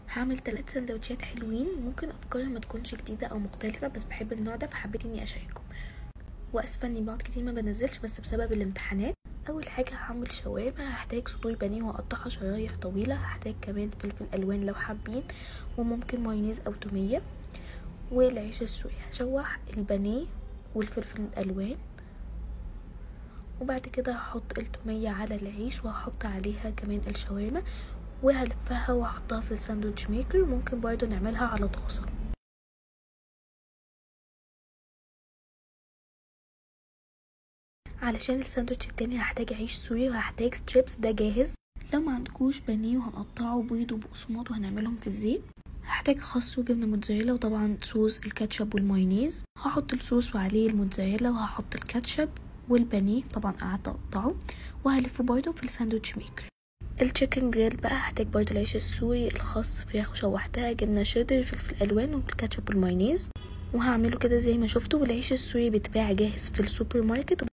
هعمل ثلاث سندوتشات حلوين ممكن افكارها ما تكونش جديده او مختلفه بس بحب النوع ده فحبيت اني اشارككم واسفه اني بقعد كتير ما بنزلش بس بسبب الامتحانات اول حاجه هعمل شاورما هحتاج صدور بانيه واقطعها شرايح طويله هحتاج كمان فلفل الوان لو حابين وممكن مايونيز او توميه والعيش السوري هشوح البانيه والفلفل الالوان وبعد كده هحط التومية على العيش وهحط عليها كمان الشاورما وهلفها واحطها في الساندوتش ميكر ممكن برضو نعملها على طاسة علشان الساندوتش التاني هحتاج عيش سوري وهحتاج ستريبس ده جاهز لو ما عندكوش بانيه وهنقطعه بيض وبقسماط وهنعملهم في الزيت هحتاج خس وجبنه موتزاريلا وطبعا صوص الكاتشب والمايونيز هحط الصوص وعليه الموتزاريلا وهحط الكاتشب والبانيه طبعا قعدت اقطعه وهلفه برضه في الساندوتش ميكر التشيكن جريل بقى هحتاج برضه العيش السوري الخاص فراخ وشوحتها جبنه شيدر فلفل الوان والكاتشب والمايونيز وهعمله كده زي ما شفتوا والعيش السوري بيتباع جاهز في السوبر ماركت